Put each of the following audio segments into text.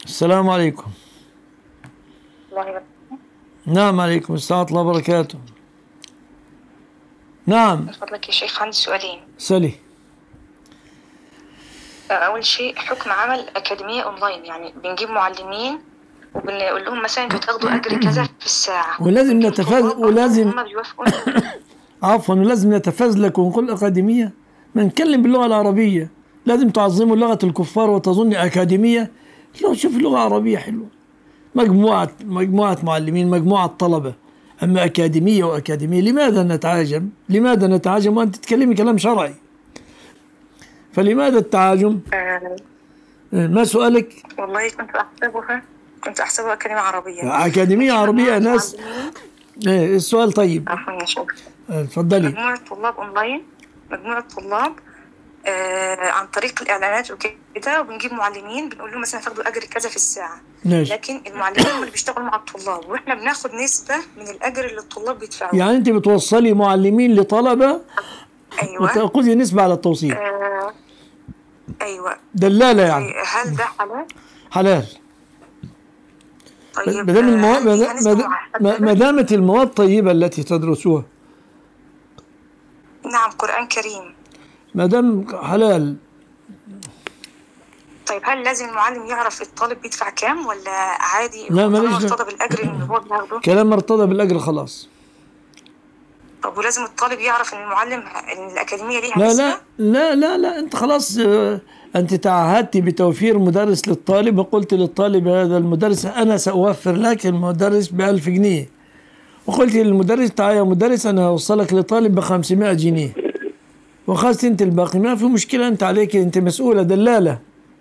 السلام عليكم الله يبارك نعم عليكم السلام ورحمة الله وبركاته نعم من فضلك يا شيخ عندي سؤالين سلي أول شيء حكم عمل أكاديمية أونلاين يعني بنجيب معلمين وبنقول لهم مثلا انتوا تاخدوا أجر كذا في الساعة ولازم بنجيب نتفاز- طلاب ولازم- هم بيوافقوا عفوا ولازم نتفازلك ونقول أكاديمية ما نتكلم باللغة العربية لازم تعظموا لغة الكفار وتظن أكاديمية لو شوف لغة عربية حلوة مجموعة مجموعة معلمين مجموعة طلبة أما أكاديمية وأكاديمية لماذا نتعاجم لماذا نتعاجم وأنت تتكلمي كلام شرعي فلماذا التعاجم آه ما سؤالك والله كنت أحسبها كنت أحسبها كلمة عربية أكاديمية عربية ناس معلمين- إيه السؤال طيب عفوا يا شيخ آه، اتفضلي مجموعة طلاب أونلاين مجموعة طلاب آه عن طريق الإعلانات وكده وبنجيب معلمين بنقول لهم مثلا تاخدوا أجر كذا في الساعة ماشي لكن المعلمين هم اللي بيشتغلوا مع الطلاب واحنا بناخد نسبة من الأجر اللي الطلاب بيدفعوه يعني أنت بتوصلي معلمين لطلبة أيوة وتأخذي نسبة على التوصيل آه أيوة دلالة يعني هل ده حلال؟ حلال طيب ما دام آه، المواد هل فيها نسبة ما- محددة؟ ما دامت المواد طيبة التي تدرسوها نعم قرآن كريم ما دام حلال طيب هل لازم المعلم يعرف الطالب بيدفع كام ولا عادي لا، هو ماليش طالما دعوة. ارتضى بالأجر اللي هو بياخده كلام مرتضى بالأجر خلاص طب ولازم الطالب يعرف ان المعلم ان الأكاديمية ليها لا نسبة؟ لا لا لا لا أنت خلاص آه، أنت تعهدت بتوفير مدرس للطالب وقلت للطالب هذا المدرس أنا سأوفر لك المدرس بألف جنيه وقلت للمدرس تعال يا مدرس أنا هوصلك لطالب بخمسمائة جنيه وخذت أنت الباقي ما في مشكلة أنت عليك أنت مسؤولة دلالة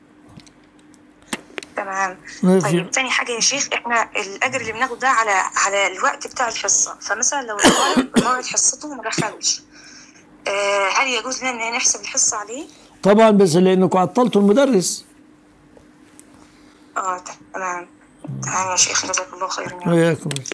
تمام ما في- طيب تاني حاجة يا شيخ احنا الأجر اللي بناخده ده على على الوقت بتاع الحصة فمثلا لو الطالب موعد حصته ما دخلش آه هل يجوز لنا ان نحسب الحصة عليه؟ طبعا بس لأنكم عطلتوا المدرس اه تمام تمام يا شيخ جزاك الله خيرا يا رب. وياكم